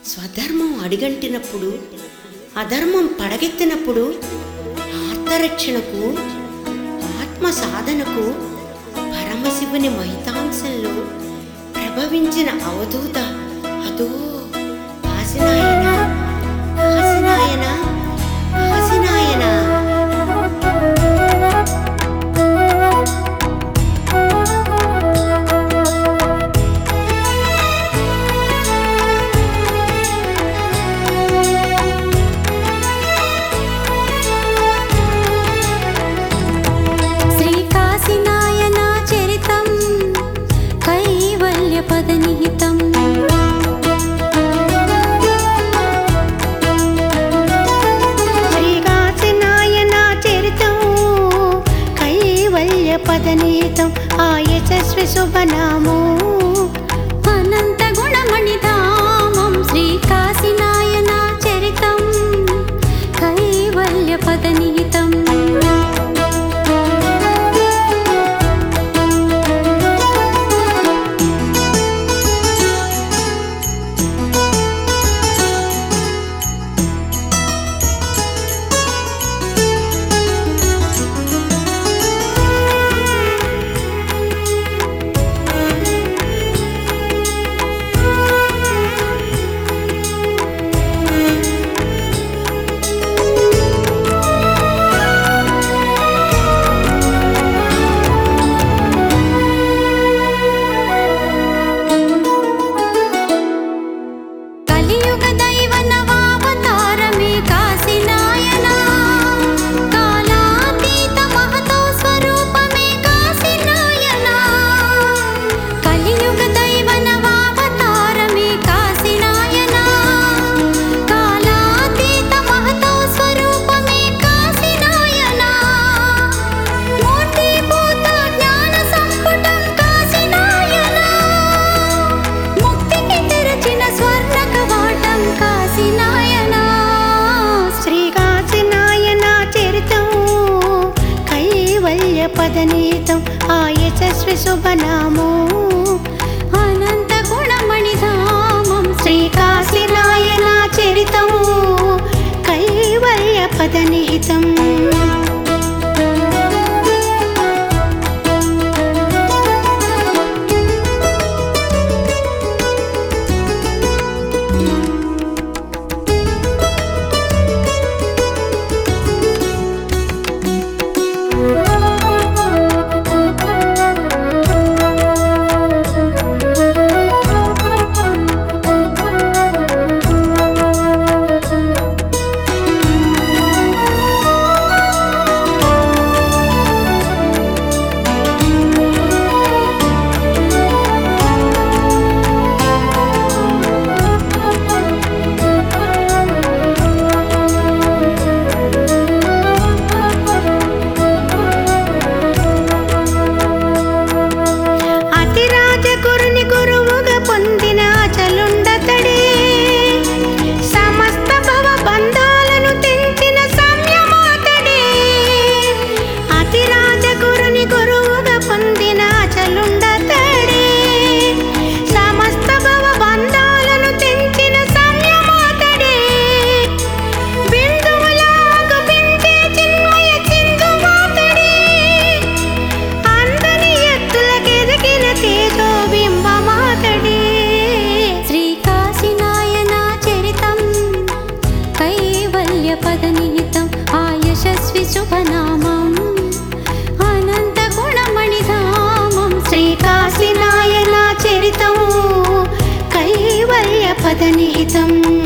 స్వధర్మం అడిగంటినప్పుడు అధర్మం పడగెత్తినప్పుడు ఆత్మరక్షణకు ఆత్మ సాధనకు పరమశివుని మహితాంశంలో ప్రభవించిన అవధూత అదో కాశినాయన కాశినాయన కాశినాయన శ్రీకాశీనాయన చరితం కైవల్యపదనిహితం శ్రీకాశినాయన చరితం కైవల్య పదనీతం ఆ యశస్వి శుభనామో అనంత గుణమణిధామం శ్రీకాశీనాయన చరితం కైవల్యపదనిహితం కలియుగ దైవ నవావతారమే కాశీనాయన కాలాతీత మహతో స్వరూపమే కాశీనాయన కలియుగ దైవ నవావతారమే కాశీనాయన కాలాతీత మహతో స్వరూపమే కాశీనాయన మూర్తిభూత జ్ఞాన సంపుటం కాశీనాయన ముక్తికి తెరచిన స్వర్ణ కవాటం కాశీనాయన శ్రీకాశినాయన చరితం కైవల్య పదనీతం ఆ యశస్వి శుభనామో అనంత గుణమణిధామం శ్రీకాశినాయన చరితం కైవల్య పదనీతం అతిరాజ గురుని గురువుగా పొందిన అచలుండతడే సమస్త భవ బంధాలను తెంచిన సంయమాతడే అతిరాజ గురుని గురువుగా పొందిన అచలుండతడే సమస్త భవ బంధాలను తెంచిన సంయమాతడే బిందువులాగు బిందే చిన్మయ చిందుమాతడే అందని ఎత్తులకెదిగిన తేజో బింబమాతడే శ్రీకాశీనాయన చరితం కైవల్యపదనిహితం ఆ యశస్వి శుభనామం అనంత గుణమణిధామం శ్రీకాశినాయన చరితం కైవల్య పదనిహితం